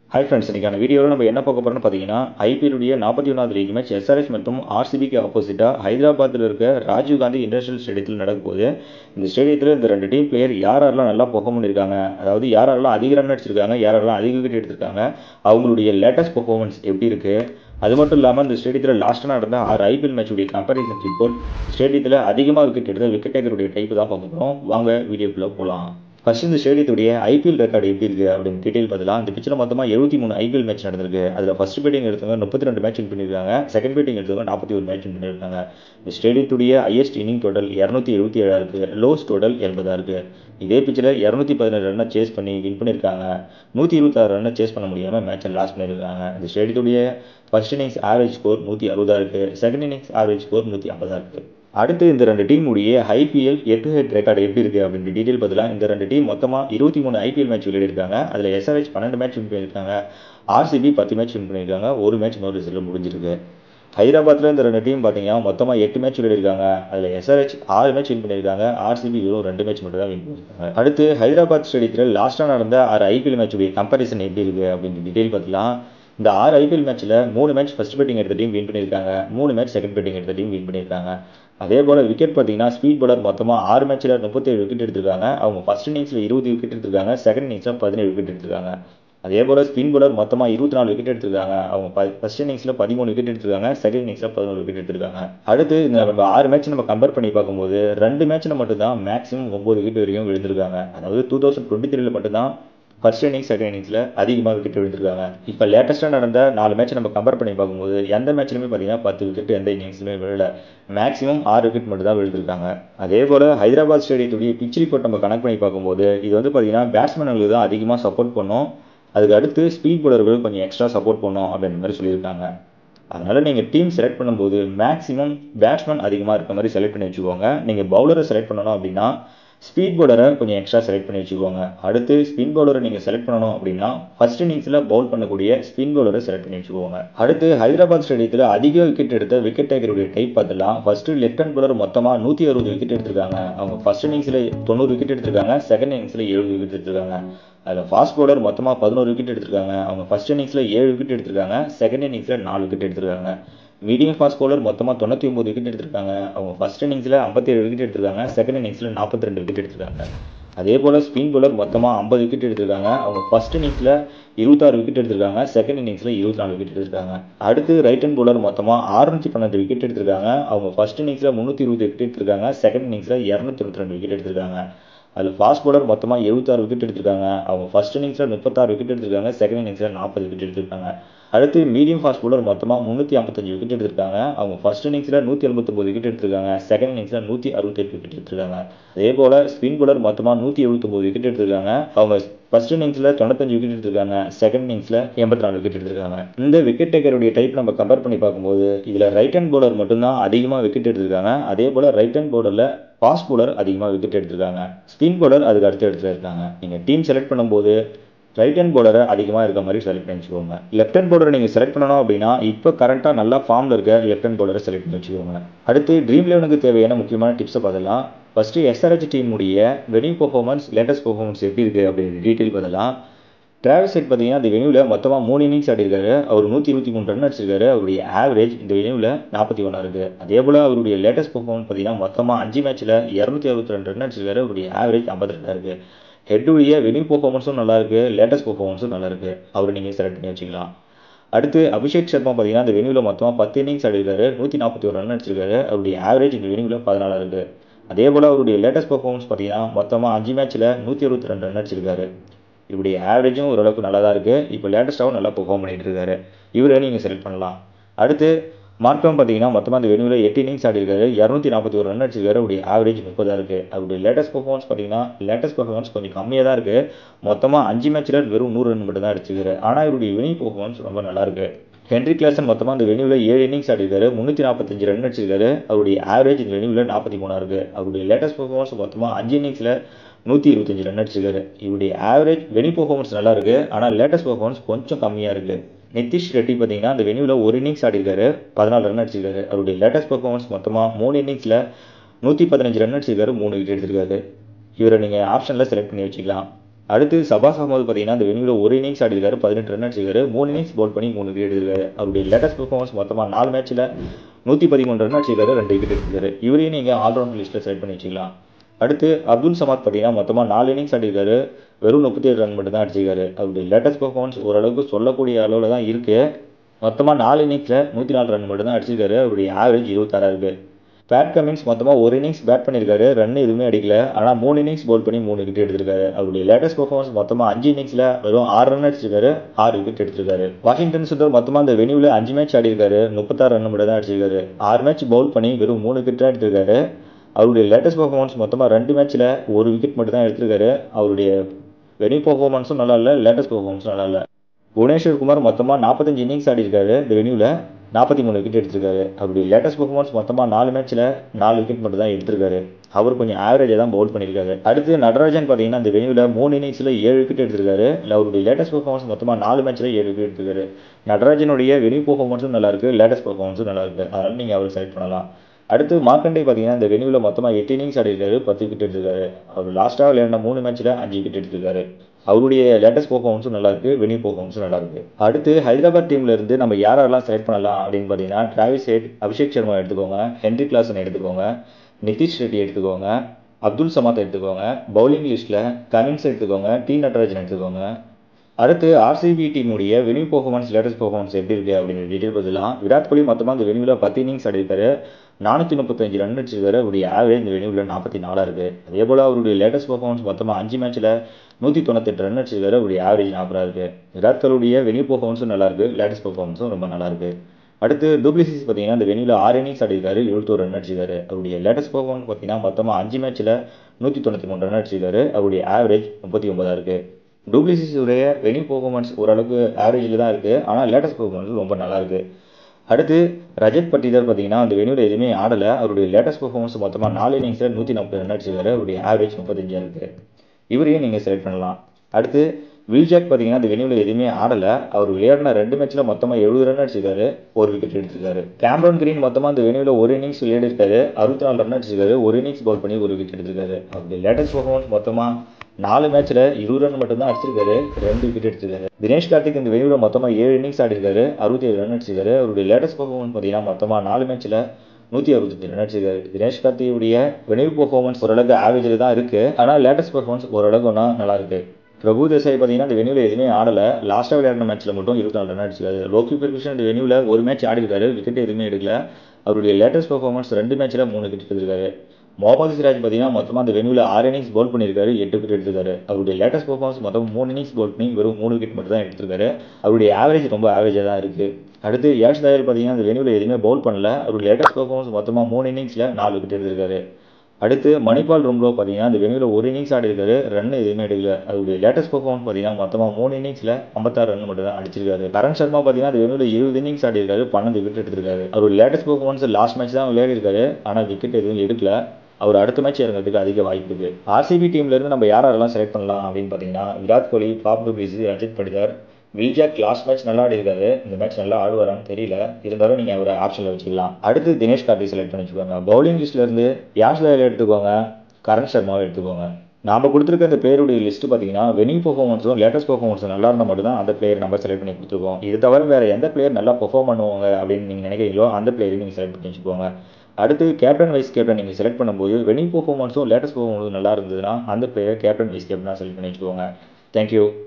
hi friends இன்றைக்கான வீடியோவில் நம்ம என்ன பார்க்க போகிறோம்னு பார்த்தீங்கன்னா ஐபிஎல்லுடைய நாற்பத்தி ஒன்றாவது லீக் மேட்ச் எஸ்ஆர்எஸ் மற்றும் ஆர்சிபிக்கு ஆப்போசிட்டாக ஹைதராபாத்தில் இருக்க ராஜீவ் காந்தி இண்டஸ்ட்ரியல் ஸ்டேடியத்தில் நடக்கும்போது இந்த ஸ்டேடியத்தில் இந்த ரெண்டு டீம் பிளேயர் யார் யாரெல்லாம் நல்லா பெர்ஃபார்ம் பண்ணியிருக்காங்க அதாவது யார் யாரெல்லாம் அதிக ரன் அடிச்சிருக்காங்க யார் யாரெல்லாம் அதிக விக்கெட் எடுத்திருக்காங்க அவங்களுடைய லேட்டஸ்ட் பெர்ஃபார்மன்ஸ் எப்படி இருக்குது அது மட்டும் இல்லாமல் இந்த ஸ்டேடியத்தில் லாஸ்ட்டாக நடந்த ஆறு ஐபிஎல் மேட்சுடைய கம்பேரிசன் ரிப்போர்ட் ஸ்டேடியத்தில் அதிகமாக விக்கெட் எடுத்த விக்கெட் டேக்கருடைய டைப் தான் பார்க்க போகிறோம் வாங்க வீடியோக்குள்ளே போகலாம் ஃபர்ஸ்ட் இந்த ஸ்டேடியத்துடைய ஐபிஎல் ரெக்கார்டு எப்படி இருக்குது அப்படின்னு டீட்டெயில் பார்த்தலாம் இந்த பிச்சில் மொத்தமாக எழுபத்தி மூணு ஐபிஎல் மேட்ச் நடந்திருக்கு அதில் ஃபர்ஸ்ட் பேட்டிங் எடுத்தவங்க முப்பத்தி ரெண்டு மேட்ச் வின் பண்ணியிருக்காங்க செகண்ட் பேட்டிங் எடுத்தவங்க நாற்பத்தி ஒரு மேட்ச் வின் பண்ணியிருக்காங்க இந்த ஸ்டேடியத்துடைய ஹையஸ்ட் இன்னிங் டோட்டல் இரநூத்தி எழுபத்தி ஏழாக இருக்குது லோஸ் டோட்டல் எண்பதாக இருக்குது இதே பிச்சில் இரநூத்தி பதினேழு ரன்னை சேஸ் பண்ணி வின் பண்ணியிருக்காங்க நூற்றி இருபத்தாறு ரன்னை சேஸ் பண்ண முடியாமல் மேட்சை லாஸ் பண்ணியிருக்காங்க இந்த ஸ்டேடியத்துடைய ஃபர்ஸ்ட் இன்னிங்ஸ் ஆவரேஜ் ஸ்கோர் நூற்றி அறுபதாக இருக்குது செகண்ட் இன்னிங்ஸ் ஆவரேஜ் ஸ்கோர் நூற்றி ஐம்பதாக இருக்குது அடுத்து இந்த ரெண்டு டீமுடைய ஐபிஎல் எட்டு ஹெட் ரெக்கார்டு எப்படி இருக்குது அப்படின்ற டீட்டெயில் பார்த்தலாம் இந்த ரெண்டு டீம் மொத்தமாக இருபத்தி மூணு ஐபிஎல் மேட்ச் விளையாடிருக்காங்க அதில் எஸ்ஆர்ஹெச் பன்னெண்டு மேட்ச் வின் பண்ணியிருக்காங்க ஆர்சிபி பத்து மேட்ச் வின் பண்ணியிருக்காங்க ஒரு மேட்ச் நோ ரிசல்ட் முடிஞ்சிருக்கு ஹைதராபாத்தில் இந்த ரெண்டு டீம் பார்த்தீங்கன்னா மொத்தமாக எட்டு மேட்ச் விளையாடிருக்காங்க அதில் எஸ்ஆர்ஹெச் ஆறு மேட்ச் வின் பண்ணியிருக்காங்க ஆர்சிபி வெறும் ரெண்டு மேட்ச் மட்டும் தான் வின் பண்ணியிருக்காங்க அடுத்து ஹைதராபாத் ஸ்டேடியத்தில் லாஸ்ட்டாக நடந்த ஆறு ஐபிஎல் மேட்சுடைய கம்பேரிசன் எப்படி இருக்குது அப்படின்ற டீட்டெயில் பார்த்தலாம் இந்த ஆறு ஐபிஎல் மேட்ச்சில் மூணு மேட்ச் ஃபஸ்ட் பேட்டிங் எடுத்த டீம் வின் பண்ணியிருக்காங்க மூணு மேட்ச் செகண்ட் பேட்டிங் எடுத்த டீம் வின் பண்ணியிருக்காங்க அதே போல் விக்கெட் பார்த்தீங்கன்னா ஸ்பீட் பாலர் மொத்தமாக ஆறு மேட்ச்சில் முப்பத்தேழு விக்கெட் எடுத்திருக்காங்க அவங்க ஃபஸ்ட் இன்னிங்ஸில் இருபது விக்கெட் எடுத்திருக்காங்க செகண்ட் இன்னிங்ஸில் பதினேழு விக்கெட் எடுத்திருக்காங்க அதே போல் ஸ்பின் பாலர் மொத்தமாக இருபத்தி நாலு விக்கெட் எடுத்திருக்காங்க அவங்க ஃபஸ்ட் இன்னிங்ஸில் பதிமூணு விக்கெட் எடுத்திருக்காங்க செகண்ட் இன்னிங்ஸில் பதினோரு விக்கெட் எடுத்திருக்காங்க அடுத்து இந்த நம்ம ஆறு மேட்ச் நம்ம கம்பேர் பண்ணி பார்க்கும்போது ரெண்டு மேட்ச்சில் மட்டும்தான் மேக்ஸிமம் ஒம்பது விக்கெட் வரைக்கும் விழுந்திருக்காங்க அதாவது டூ தௌசண்ட் டுவெண்ட்டி த்ரீல மட்டும்தான் ஃபர்ஸ்ட் இன்னிங்ஸ் செகண்ட் இன்னிங்ஸில் அதிகமாக விக்கெட் விழுந்திருக்காங்க இப்போ லேட்டஸ்ட்டாக நடந்த நாலு மேட்ச் நம்ம கம்பேர் பண்ணி பார்க்கும்போது எந்த மேட்ச்லையுமே பார்த்தீங்கன்னா பத்து விக்கெட் எந்த இன்னிங்ஸ்லுமே விழல மேக்ஸிமம் ஆறு விக்கெட் மட்டும் தான் விழுந்திருக்காங்க அதே போல் ஹைதராபாத் ஸ்டேடியத்துடைய பிச் ரிப்போர்ட் நம்ம கனெக்ட் பண்ணி பார்க்கும்போது இது வந்து பார்த்தீங்கன்னா பேட்ஸ்மேன்களுக்கு தான் அதிகமாக சப்போர்ட் பண்ணும் அதுக்கு அடுத்து ஸ்பீட் பவுலர்களுக்கு கொஞ்சம் எக்ஸ்ட்ரா சப்போர்ட் பண்ணும் அப்படின்ற மாதிரி சொல்லியிருக்காங்க அதனால் நீங்கள் டீம் செலக்ட் பண்ணும்போது மேக்ஸிமம் பேட்ஸ்மேன் அதிகமாக இருக்க மாதிரி செலக்ட் பண்ணி வச்சுக்கோங்க நீங்கள் பவுலரை செலக்ட் பண்ணணும் அப்படின்னா ஸ்பீட் பவுலரை கொஞ்சம் எக்ஸ்ட்ரா செலக்ட் பண்ணி வச்சுக்கோங்க அடுத்து ஸ்பின் பவுலரை நீங்கள் செலக்ட் பண்ணணும் அப்படின்னா ஃபர்ஸ்ட் இன்னிங்ஸில் பவுல் பண்ணக்கூடிய ஸ்பின் பவுலரை செலக்ட் பண்ணி வச்சுக்கோங்க அடுத்து ஹைதராபாத் ஸ்டேடியத்தில் அதிக விக்கெட் எடுத்த விக்கெட் டேக்கருடைய டைப் பார்த்தலாம் ஃபர்ஸ்ட் லெஃப்ட் ஹேண்ட் பவுலர் மொத்தமாக நூற்றி அறுபது விக்கெட் எடுத்திருக்காங்க அவங்க ஃபர்ஸ்ட் இன்னிங்ஸில் தொண்ணூறு விக்கெட் எடுத்திருக்காங்க செகண்ட் இன்னிங்ஸில் எழுபது விக்கெட் எடுத்திருக்காங்க அதில் ஃபாஸ்ட் பவுலர் மொத்தமாக பதினோரு விக்கெட் எடுத்திருக்காங்க அவங்க ஃபர்ஸ்ட் இன்னிங்ஸில் ஏழு விக்கெட் எடுத்திருக்காங்க செகண்ட் இன்னிங்ஸில் நாலு விக்கெட் எடுத்திருக்காங்க மீடியம் ஃபாஸ்ட் பவுலர் மொத்தமாக தொண்ணூற்றி ஒம்பது விக்கெட் எடுத்திருக்காங்க அவங்க ஃபர்ஸ்ட் இன்னிங்ஸில் ஐம்பத்தேழு விக்கெட் எடுத்திருக்காங்க செகண்ட் இன்னிங்ஸில் நாற்பத்தி ரெண்டு விக்கெட் எடுத்திருக்காங்க அதே போல் ஸ்பின் பவுலர் மொத்தமாக ஐம்பது விக்கெட் எடுத்திருக்காங்க அவங்க ஃபர்ஸ்ட் இன்னிங்ஸில் இருபத்தாறு விக்கெட் எடுத்திருக்காங்க செகண்ட் இன்னிங்ஸில் இருபத்தி நாலு விக்கெட் எடுத்திருக்காங்க அடுத்து ரைட் ஹேண்ட் பவுலர் மொத்தமாக அறுநூற்றி பன்னெண்டு விக்கெட் எடுத்திருக்காங்க அவங்க ஃபர்ஸ்ட் இன்னிங்ஸில் முந்நூற்றி இருபது விக்கெட் எடுத்திருக்காங்க செகண்ட் இன்னிங்ஸில் இரநூத்தி இருபத்தி ரெண்டு விக்கெட் எடுத்திருக்காங்க அதில் ஃபாஸ்ட் பவுலர் மொத்தமாக எழுபத்தாறு விக்கெட் எடுத்திருக்காங்க அவங்க ஃபர்ஸ்ட் இன்னிங்ஸில் முப்பத்தாறு விக்கெட் எடுத்திருக்காங்க செகண்ட் இன்னிங்ஸில் நாற்பது விக்கெட் எடுத்திருக்காங்க அடுத்து மீடியம் ஃபாஸ்ட் பவுலர் மொத்தமாக முந்நூற்றி ஐம்பத்தஞ்சு விக்கெட் எடுத்திருக்காங்க அவங்க ஃபர்ஸ்ட் இன்னிங்ஸில் நூற்றி எழுபத்தொம்பது விக்கெட் எடுத்திருக்காங்க செகண்ட் இன்னிங்ஸில் நூற்றி அறுபத்தெட்டு விக்கெட் எடுத்திருக்காங்க அதே போல் ஸ்பின் பவுலர் மொத்தமாக நூற்றி எழுபத்தொம்பது விக்கெட் எடுத்திருக்காங்க அவங்க ஃபர்ஸ்ட் இன்னிங்ஸில் தொண்ணூத்தஞ்சு விக்கெட் எடுத்திருக்காங்க செகண்ட் இன்னிங்ஸில் எண்பத்தி நாலு விக்கெட் எடுத்திருக்காங்க இந்த விக்கெட் டேக்கருடைய டைப் நம்ம கம்பேர் பண்ணி பார்க்கும்போது இதில் ரைட் ஹேண்ட் பவுலர் மட்டும்தான் அதிகமாக விக்கெட் எடுத்திருக்காங்க அதே போல் ரைட் ஹேண்ட் பவுலரில் ஃபாஸ்ட் பவுலர் அதிகமாக விக்கெட் எடுத்திருக்காங்க ஸ்பின் பவுலர் அதுக்கு அடுத்த இடத்துல இருக்காங்க நீங்கள் டீம் செலக்ட் பண்ணும்போது ரைட் ஹேண்ட் பவுலரை அதிகமாக இருக்க மாதிரி செலக்ட் பண்ணி வச்சுக்கோங்க லெஃப்ட் ஹேண்ட் பவுலரை நீங்கள் செலக்ட் பண்ணணும் அப்படின்னா இப்போ கரண்ட்டாக நல்லா ஃபார்மில் இருக்க லெஃப்ட் ஹேண்ட் பவுலரை செலக்ட் பண்ணி வச்சுக்கோங்க அடுத்து ட்ரீம் லெவனுக்கு தேவையான முக்கியமான டிப்ஸை பார்க்கலாம் ஃபஸ்ட்டு எஸ்ஆர்ஹெச் டீமுடைய வெனிங் பர்ஃபார்மன்ஸ் லேட்டஸ்ட் பர்ஃபார்மன்ஸ் எப்படி இருக்குது அப்படின்னு டீட்டெயில் பார்த்தலாம் டிராவல் செட் பார்த்தீங்கன்னா அந்த வெனியூவில் மொத்தமாக மூணு இன்னிங்ஸ் ஆடிருக்காரு அவர் நூற்றி இருபத்தி மூணு ரன் அடிச்சிருக்காரு அவருடைய ஆவரேஜ் இந்த வெனியூவில் நாற்பத்தி ஒன்றா இருக்குது அதே போல் அவருடைய லேட்டஸ்ட் பர்ஃபார்மன்ஸ் பார்த்தீங்கன்னா மொத்தமாக அஞ்சு மேட்ச்சில் இரநூத்தி அறுபத்தி ரெண்டு ரன் அடிச்சிருக்காரு அவருடைய ஆவரேஜ் ஐம்பத்தி ரெண்டாக இருக்குது ஹெட்டுடைய வெனிங் பர்ஃபார்மன்ஸும் நல்லா இருக்கு லேட்டஸ்ட் பர்ஃபார்மன்ஸும் நல்லா இருக்கு அவர் நீங்கள் செலக்ட் பண்ணி வச்சுக்கலாம் அடுத்து அபிஷேக் சர்மா பார்த்தீங்கன்னா அந்த வெனியூவில் மொத்தமாக பத்து இன்னிங்ஸ் ஆடிருக்காரு நூற்றி நாற்பத்தி ஒரு ரன் அடிச்சிருக்காரு அவருடைய ஆவரேஜ் இந்த வெனியூவில் பதினாலு இருக்குது அதே போல் அவருடைய லேட்டஸ்ட் பர்ஃபார்மன்ஸ் பார்த்தீங்கன்னா மொத்தமாக அஞ்சு மேட்ச்சில் நூற்றி அறுபத்தி ரெண்டு ரன் அடிச்சிருக்காரு இவருடைய ஆவரேஜும் ஓரளவுக்கு நல்லா தான் இருக்குது இப்போ லேட்டஸ்ட்டாகவும் நல்லா பெர்ஃபார்ம் பண்ணிட்டு இருக்காரு இவரை நீங்கள் செலக்ட் பண்ணலாம் அடுத்து மார்க்கம் பார்த்தீங்கன்னா மொத்தமாக அந்த வெனியூவில் எட்டு இன்னிங்ஸ் ஆடிருக்காரு இரநூத்தி நாற்பத்தி ஒரு ரன் அடிச்சிருக்காரு அவருடைய ஆவரேஜ் முப்பதாக இருக்குது அவருடைய லேட்டஸ்ட் பர்ஃபார்மன்ஸ் பார்த்தீங்கன்னா லேட்டஸ்ட் பர்ஃபார்மன்ஸ் கொஞ்சம் கம்மியாக தான் இருக்குது மொத்தமாக அஞ்சு மேட்ச்சில் வெறும் நூறு ரன் மட்டும் தான் அடிச்சிருக்காரு ஆனால் இவருடைய வினிங் பர்ஃபார்மன்ஸ் ரொம்ப நல்லா இருக்குது ஹென்ரி கிளாசன் மொத்தமாக அந்த வெனியூவில் ஏழு இன்னிங்ஸ் ஆடிருக்காரு முந்நூற்றி நாற்பத்தஞ்சு ரன் அடிச்சிருக்காரு அவருடைய ஆவரேஜ் இந்த வெனியூவில் நாற்பத்தி மூணாக இருக்குது அவருடைய லேட்டஸ்ட் பர்ஃபார்மன்ஸ் மொத்தமாக அஞ்சு இன்னிங்ஸில் நூற்றி இருபத்தஞ்சு ரன் அடிச்சிருக்காரு இவருடைய ஆவரேஜ் வெனி பர்ஃபார்மன்ஸ் நல்லா இருக்குது ஆனால் லேட்டஸ்ட் பர்ஃபார்மன்ஸ் கொஞ்சம் கம்மியாக இருக்குது நிதிஷ் ரெட்டி பார்த்தீங்கன்னா அந்த வெனியூவில் ஒரு இன்னிங்ஸ் ஆடிருக்காரு பதினாலு ரன் அடிச்சிருக்காரு அவருடைய லேட்டஸ்ட் பர்ஃபார்மன்ஸ் மொத்தமாக மூணு இன்னிங்ஸில் நூற்றி பதினஞ்சு ரன் அடிச்சிருக்காரு மூணு விக்கெட் எடுத்திருக்காரு இவரை நீங்கள் ஆப்ஷனில் செலக்ட் பண்ணி வச்சுக்கலாம் அடுத்து சபாஸ் அகமது பார்த்தீங்கன்னா இந்த வெனியூவில் ஒரு இன்னிங்ஸ் ஆடிருக்காரு பதினெட்டு ரன் அடிச்சிருக்காரு மூணு இன்னிங்ஸ் பவுல் பண்ணி மூணு விக்கெட் எடுத்திருக்காரு அவருடைய லேட்டஸ்ட் பெர்ஃபார்மன்ஸ் மொத்தமாக நாலு மேட்ச்சில் நூற்றி பதிமூணு ரன் அடிச்சிருக்காரு ரெண்டு விக்கெட் எடுத்திருக்காரு இவரையும் நீங்கள் ஆல்ரவுண்ட் லிஸ்ட்டில் செலக்ட் பண்ணி வச்சுக்கலாம் அடுத்து அப்துல் சமாத் பார்த்தீங்கன்னா மொத்தமாக நாலு இன்னிங்ஸ் ஆடிருக்காரு வெறும் முப்பத்தி ஏழு ரன் மட்டும் தான் அடிச்சிருக்காரு அவருடைய லேட்டஸ்ட் பெர்ஃபார்மன்ஸ் ஓரளவுக்கு சொல்லக்கூடிய அளவில் தான் இருக்குது மொத்தமாக நாலு இன்னிங்ஸில் நூற்றி நாலு ரன் மட்டும் தான் அடிச்சிருக்காரு அவருடைய ஆவரேஜ் இருபத்தாறா இருக்குது பேட் கமின்ஸ் மொத்தமாக ஒரு இன்னிங்ஸ் பேட் பண்ணியிருக்காரு ரன் எதுவுமே அடிக்கல ஆனால் மூணு இன்னிங்ஸ் பவுல் பண்ணி மூணு விக்கெட் எடுத்திருக்காரு அவருடைய லேட்டஸ்ட் பெர்ஃபார்மன்ஸ் மொத்தமாக அஞ்சு இன்னிங்ஸில் வெறும் ஆறு ரன் அடிச்சிருக்காரு ஆறு விக்கெட் எடுத்திருக்காரு வாஷிங்டன் சுந்தர் மொத்தமாக இந்த வெனியூவில் அஞ்சு மேட்ச் ஆடிருக்காரு முப்பத்தாறு ரன் மட்டும் தான் அடிச்சிருக்காரு ஆறு மேட்ச் பவுல் பண்ணி வெறும் மூணு விக்கெட் தான் எடுத்திருக்காரு அவருடைய லேட்டஸ்ட் பெர்ஃபார்மன்ஸ் மொத்தமாக ரெண்டு மேட்ச்சில் ஒரு விக்கெட் மட்டும் தான் எடுத்திருக்காரு அவருடைய வெனியூ பெர்ஃபார்மன்ஸும் நல்லா இல்லை லேட்டஸ்ட் பெர்ஃபார்மன்ஸும் நல்லா இல்லை புவனேஸ்வர் குமார் மொத்தமாக நாற்பத்தஞ்சு இன்னிங்ஸ் ஆடிருக்காரு இந்த வெனியூவில் நாற்பத்தி மூணு விக்கெட் எடுத்திருக்காரு அப்படி லேட்டஸ்ட் பெர்ஃபார்மன்ஸ் மொத்தமாக நாலு மேட்ச்சில் நாலு விக்கெட் மட்டும் தான் எடுத்திருக்காரு அவர் கொஞ்சம் ஆவரேஜாக தான் பவுல் பண்ணியிருக்காரு அடுத்து நடராஜன் பார்த்தீங்கன்னா இந்த வெனியூவில் மூணு இன்னிங்ஸில் ஏழு விக்கெட் எடுத்திருக்காரு இல்லை அவருடைய லேட்டஸ்ட் பெர்ஃபார்மன்ஸ் மொத்தமாக நாலு மேட்ச்சில் ஏழு விக்கெட் எடுத்திருக்காரு நடராஜனுடைய வெனியூ பெர்ஃபார்மன்ஸும் நல்லா இருக்கு லேட்டஸ்ட் பெர்ஃபார்மன்ஸும் நல்லா இருக்கு அதனால் நீங்கள் அவர் செலக்ட் பண்ணலாம் அடுத்து மார்க்கண்டே பார்த்தீங்கன்னா இந்த வெனியூவில் மொத்தமாக எட்டு இன்னிங்ஸ் ஆடிருக்காரு பத்து விக்கெட் எடுத்திருக்காரு அவர் லாஸ்ட்டாக விளையாடின மூணு மேட்ச்சில் அஞ்சு விக்கெட் எடுத்திருக்காரு அவருடைய லேட்டஸ்ட் பெர்ஃபார்மன்ஸும் நல்லா இருக்கு வெனியூ பெர்ஃபார்மன்ஸும் நல்லா இருக்கு அடுத்து ஹைதராபாத் டீம்ல இருந்து நம்ம யாரெல்லாம் செலக்ட் பண்ணலாம் அப்படின்னு பார்த்தீங்கன்னா டிராவிஸ் ஹெட் அபிஷேக் சர்மா எடுத்துக்கோங்க ஹென்ரி கிளாசன் எடுத்துக்கோங்க நிதிஷ் ரெட்டி எடுத்துக்கோங்க அப்துல் சமாத் எடுத்துக்கோங்க பவுலிங் லிஸ்ட்டில் கமின்ஸ் எடுத்துக்கோங்க டி நடராஜன் எடுத்துக்கோங்க அடுத்து ஆர்சிபி டீமுடைய வெனியூ பெர்ஃபார்மன்ஸ் லேட்டஸ்ட் பெர்ஃபார்மன்ஸ் எப்படி இருக்கு அப்படிங்கிற டீட்டெயில் பதிலாம் விராட் கோலி மொத்தமாக இந்த வெனியூவில் பத்து இன்னிங்ஸ் ஆடிருக்காரு நானூற்றி முப்பத்தஞ்சு ரன் அடிச்சிருக்காரு அவருடைய ஆவரேஜ் இந்த வெனியூவில் நாற்பத்தி நாலாக இருக்குது அதே போல் அவருடைய லேட்டஸ்ட் பெர்ஃபார்மன்ஸ் மொத்தமாக அஞ்சு மேட்ச்சில் நூற்றி தொண்ணூத்தெட்டு ரன் அடிச்சிருக்காரு அவருடைய ஆவரேஜ் நாற்பதா இருக்குது விராட் கோலியுடைய வெனியூ பெர்ஃபார்மன்ஸும் நல்லா இருக்கு லேட்டஸ்ட் பெர்ஃபார்மன்ஸும் ரொம்ப நல்லா இருக்கு அடுத்து டூப்ளிசிஸ் பார்த்தீங்கன்னா இந்த வெனியூவில் ஆறு இன்னிங்ஸ் ஆடிருக்காரு எழுபத்தோரு ரன் அடிச்சிருக்காரு அவருடைய லேட்டஸ்ட் பெர்ஃபார்மன்ஸ் பார்த்தீங்கன்னா மொத்தமாக அஞ்சு மேட்ச்சில் நூற்றி தொண்ணூற்றி மூணு ரன் அடிச்சிருக்காரு அவருடைய ஆவரேஜ் முப்பத்தி ஒன்பதா இருக்குது டூப்ளிசிஸ் உடைய வெனியூ பெர்ஃபார்மன்ஸ் ஓரளவுக்கு ஆவரேஜில் தான் இருக்குது ஆனால் லேட்டஸ்ட் பெர்ஃபார்மன்ஸ் ரொம்ப நல்லா இருக்குது அடுத்து ரஜத் பட்டிதர் பார்த்தீங்கன்னா அந்த வெனியூவில் எதுவுமே ஆடலை அவருடைய லேட்டஸ்ட் பெர்ஃபார்மன்ஸ் மொத்தமாக நாலு இன்னிங்ஸில் நூற்றி நாற்பது ரன் அடிச்சிருக்காரு அவருடைய ஆவரேஜ் முப்பத்தஞ்சா இருக்குது இவரையும் நீங்கள் செலக்ட் பண்ணலாம் அடுத்து வில்ஜாக் பார்த்தீங்கன்னா அந்த வெனியூவில் எதுவுமே ஆடலை அவர் விளையாடின ரெண்டு மேட்ச்சில் மொத்தமாக எழுபது ரன் அடிச்சிருக்காரு ஒரு விக்கெட் எடுத்திருக்காரு கேம்ரான் கிரீன் மொத்தமாக அந்த வெனியூவில் ஒரு இன்னிங்ஸ் விளையாடிருக்காரு அறுபத்தி நாலு ரன் அடிச்சிருக்காரு ஒரு இன்னிங்ஸ் பவுல் பண்ணி ஒரு விக்கெட் எடுத்திருக்காரு அவருடைய லேட்டஸ்ட் பெர்ஃபார்மன்ஸ் மொத்தமாக நாலு மேட்ச்சில் இருபது ரன் மட்டும் தான் அடிச்சிருக்காரு ரெண்டு விக்கெட் எடுத்திருக்காரு தினேஷ் கார்த்திக் இந்த வெனியூவில் மொத்தமாக ஏழு இன்னிங்ஸ் ஆடிருக்காரு அறுபத்தி ஏழு ரன் அடிச்சிருக்காரு அவருடைய லேட்டஸ்ட் பெர்ஃபார்மன்ஸ் பார்த்தீங்கன்னா மொத்தமாக நாலு மேட்ச்சில் நூற்றி அறுபத்தஞ்சு ரன் அடிச்சிருக்காரு தினேஷ் கார்த்தியுடைய வெனியூ பெர்ஃபார்மன்ஸ் ஓரளவுக்கு ஆவரேஜில் தான் இருக்குது ஆனால் லேட்டஸ்ட் பெர்ஃபார்மன்ஸ் ஓரளவுக்கு ஒன்றா நல்லா இருக்கு பிரபு தேசாய் பார்த்தீங்கன்னா இந்த வெனியூவில் எதுவுமே ஆடலை லாஸ்ட்டாக விளையாடின மேட்ச்சில் மட்டும் இருபத்தி நாலு ரன் அடிச்சிருக்காரு லோக்கி பெர்கிஷன் இந்த வெனியூவில் ஒரு மேட்ச் ஆடிருக்காரு விக்கெட் எதுவுமே எடுக்கல அவருடைய லேட்டஸ்ட் பெர்ஃபார்மன்ஸ் ரெண்டு மேட்ச்சில் மூணு விக்கெட் எடுத்திருக்காரு முகமது சிராஜ் பார்த்தீங்கன்னா மொத்தமாக அந்த வெனியூவில் ஆறு இன்னிங்ஸ் பவுல் பண்ணியிருக்காரு எட்டு விக்கெட் எடுத்திருக்காரு அவருடைய லேட்டஸ்ட் பெர்ஃபார்மன்ஸ் மொத்தம் மூணு இன்னிங்ஸ் பவுல் பண்ணி வெறும் மூணு விக்கெட் மட்டும் தான் எடுத்திருக்காரு அவருடைய ஆவரேஜ் ரொம்ப ஆவரேஜாக தான் இருக்குது அடுத்து யாஷ் தயார் பார்த்தீங்கன்னா அந்த வெனியூவில் எதுவுமே பவுல் பண்ணல அவருடைய லேட்டஸ்ட் பெர்ஃபார்மன்ஸ் மொத்தமாக மூணு இன்னிங்ஸில் நாலு விக்கெட் எடுத்திருக்காரு அடுத்து மணிபால் ரொம்ப்ரோ பார்த்தீங்கன்னா அந்த வெனியூவில் ஒரு இன்னிங்ஸ் ஆடிருக்காரு ரன் எதுவுமே எடுக்கல அவருடைய லேட்டஸ்ட் பெர்ஃபார்மன்ஸ் பார்த்தீங்கன்னா மொத்தமாக மூணு இன்னிங்ஸில் ஐம்பத்தாறு ரன் மட்டும் தான் அடிச்சிருக்காரு கரண் சர்மா பார்த்தீங்கன்னா அந்த வெனியூவில் இருபது இன்னிங்ஸ் ஆடிருக்காரு பன்னெண்டு விக்கெட் எடுத்திருக்காரு அவருடைய லேட்டஸ்ட் பெர்ஃபார்மன்ஸ் லாஸ்ட் மேட்ச் தான் விளையாடிருக்காரு ஆனால் விக்கெட் எதுவும் எடுக்கல அவர் அடுத்த மேட்ச் இறங்கிறதுக்கு அதிக வாய்ப்பு இருக்கு ஆர்சிபி டீம்ல இருந்து நம்ம யாரெல்லாம் செலக்ட் பண்ணலாம் அப்படின்னு பார்த்தீங்கன்னா Virat Kohli Faf du Plessis Ajit Patidar Will Jacks last match நல்லா ஆடிருக்காரு இந்த மேட்ச் நல்லா ஆடுவாரான்னு தெரியல இருந்தாலும் நீங்கள் அவரை ஆப்ஷனில் வச்சுக்கலாம் அடுத்து தினேஷ் கார்த்திக் செலக்ட் பண்ணி வச்சுக்கோங்க பவுலிங் லிஸ்ட்ல இருந்து யாஷ் தயார் எடுத்துக்கோங்க கரண் சர்மாவை எடுத்துக்கோங்க நாம கொடுத்துருக்க அந்த பேருடைய லிஸ்ட் பார்த்தீங்கன்னா வெனிங் பெர்ஃபார்மன்ஸும் லேட்டஸ்ட் பெர்ஃபார்மன்ஸும் நல்லா இருந்தால் மட்டும் தான் அந்த பிளேயர் நம்ம செலக்ட் பண்ணி கொடுத்துருக்கோம் இது தவிர வேற எந்த பிளேயர் நல்லா பெர்ஃபார்ம் பண்ணுவாங்க அப்படின்னு நீங்கள் நினைக்கிறீங்களோ அந்த பிளேயரையும் நீங்கள் செலக்ட் பண்ணி வச்சுக்கோங்க அடுத்து கேப்டன் வைஸ் கேப்டன் நீங்கள் செலக்ட் பண்ணும்போது வெனிங் பெர்ஃபார்மன்ஸும் லேட்டஸ்ட் பெர்ஃபார்மன்ஸும் நல்லா இருந்ததுன்னா அந்த பிளேயர் கேப்டன் வைஸ் கேப்டனாக செலக்ட் பண்ணி வச்சுக்கோங்க தேங்க்யூ